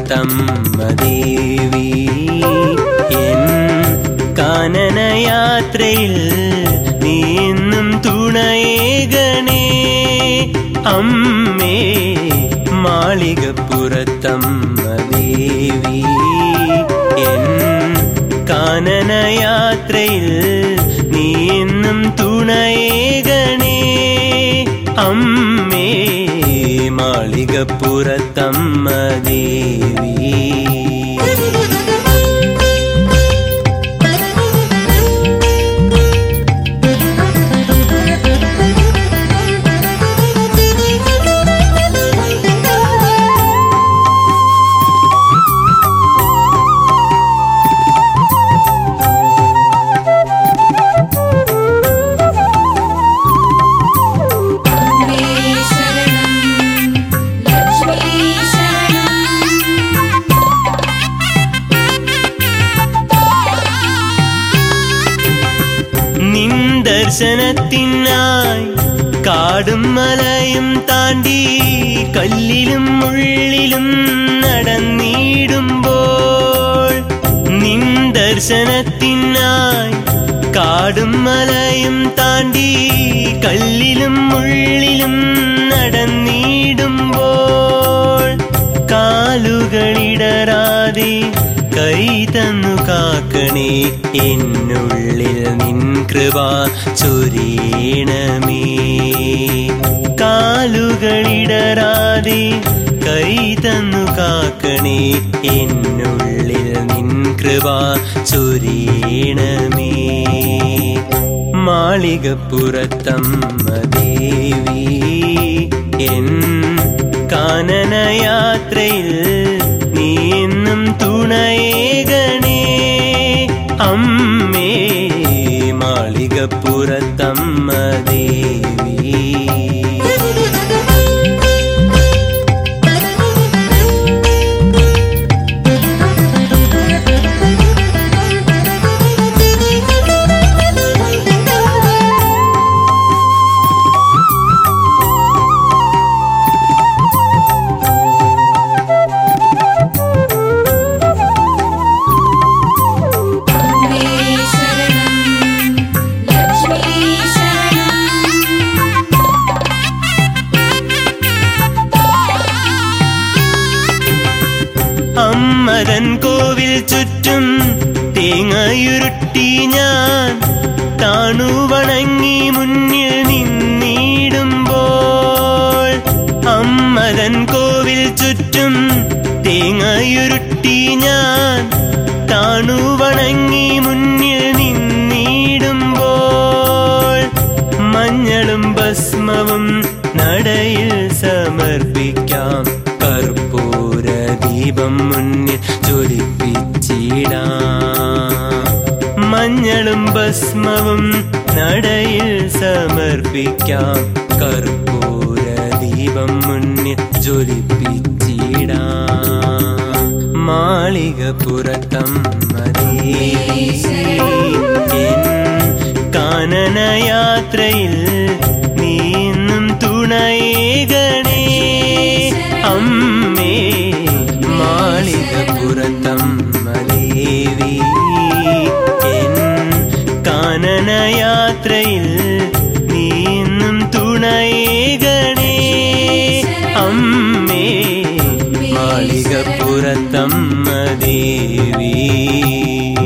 മാളികപ്പുറത്തമ്മ ദേവി N കാനനയാത്രയിൽ നീ എന്നും തുണയേകണേ അമ്മേ മാളികപ്പുറത്തമ്മ ദേവി എൻ കാനനയാത്രയിൽ നീ എന്നും തുണയേകണേ അമ്മേ മാളികപ്പുറത്തമ്മ ദേവി അമ്മേ ശരണം ലക്ഷ്മീ ശരണം നിൻ ദർശനത്തിനായി കാടും മലയും താണ്ടി കല്ലിലും മുള്ളിലും നടന്നിടുമ്പോൾ നിൻ ദർശനത്തിനായി കാടും മലയും താണ്ടി കല്ലിലും മുള്ളിലും നടന്നിടുമ്പോൾ കാലുകളിടരാതെ കൈ തന്നു കാക്കണേ എന്നുള്ളിൽ നിൻ കൃപ ചൊരിയണമേ കാലുകളിടരാതെ കൈ തന്നു കാക്കണേ എന്നുള്ളിൽ നിൻ കൃപ ചൊരിയണമേ മാളികപ്പുറത്തമ്മ ദേവി എൻ കാനനയാത്രയിൽ നീ എന്നും തുണയേകണേ അമ്മേ മാളികപ്പുറത്തമ്മ ദേവി അമ്മേ ശരണം ലക്ഷ്മീ ശരണം അമ്മതൻ കോവിൽ ചുറ്റും തേങ്ങയുരുട്ടി ഞാൻ താണു വണങ്ങി മുന്നിൽ നിന്നിടുമ്പോൾ അമ്മതൻ കോവിൽ ചുറ്റും തേങ്ങയുരുട്ടി ഞാൻ താണു വണങ്ങി മുന്നിൽ നിന്നിടുമ്പോൾ മഞ്ഞളും ഭസ്മവും നടയിൽ സമർപ്പിക്കാം കർപ്പൂര ദീപം മുന്നിൽ ജ്വലിപ്പിച്ചിടാം മഞ്ഞളും ഭസ്മവും നടയിൽ സമർപ്പിക്കാം കർപ്പൂര ദീപം മുന്നിൽ ജ്വലിപ്പിച്ചിടാം മാളികപ്പുറത്തമ്മ ദേവി എൻ കാനനയാത്രയിൽ നീ എന്നും തുണയേകണേ അമ്മേ മാളികപ്പുറത്തമ്മ ദേവി എൻ കാനനയാത്രയിൽ നീ എന്നും തുണയേകണേ അമ്മേ മാളികപ്പുറത്തമ്മ ദേവി